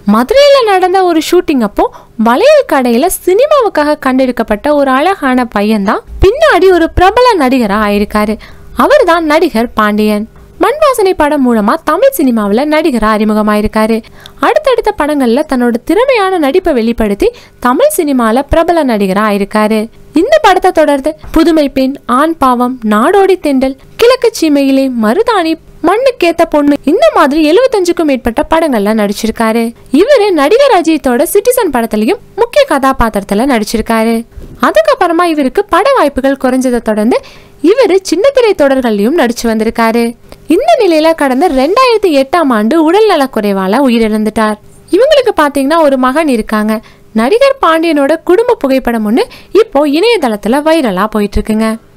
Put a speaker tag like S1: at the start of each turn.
S1: மதுரையில நடந்த ஒரு ஷூட்டிங் அப்போ வளையல் கடையில சினிமாவுக்காக கண்டெடுக்கப்பட்ட ஒரு அழகான பையன்தான் பின்னாடி ஒரு பிரபல நடிகரா ஆயிருக்காரு அவர்தான் நடிகர் பாண்டியன் மண் வாசனை படம் மூலமா தமிழ் சினிமாவில் நடிகரா அறிமுகமாயிருக்காரு அடுத்தடுத்த படங்கள்ல தன்னோட திறமையான நடிப்பை வெளிப்படுத்தி தமிழ் சினிமால பிரபல நடிகரா ஆயிருக்காரு இந்த படத்தை தொடர்ந்து புதுமை பெண் ஆண் பாவம் நாடோடி தெண்டல் கிழக்கு சீமையிலே மருதாணி மண்ணுக்கேத்த பொண்ணு இந்த மாதிரி எழுபத்தஞ்சுக்கும் மேற்பட்ட படங்கள்ல நடிச்சிருக்காரு இவரு நடிகர் அஜித்தோட சிட்டிசன் படத்துலயும் முக்கிய கதாபாத்திரத்துல நடிச்சிருக்காரு அதுக்கப்புறமா இவருக்கு பட வாய்ப்புகள் குறைஞ்சதை தொடர்ந்து இவரு சின்னத்திரை தொடர்கள்லயும் நடிச்சு வந்திருக்காரு இந்த நிலையில கடந்த ரெண்டாயிரத்தி எட்டாம் ஆண்டு உடல்நலக் குறைவால உயிரிழந்துட்டார் இவங்களுக்கு பாத்தீங்கன்னா ஒரு மகன் இருக்காங்க நடிகர் பாண்டியனோட குடும்ப புகைப்படம் ஒன்று இப்போ இணையதளத்துல வைரலா போயிட்டு இருக்குங்க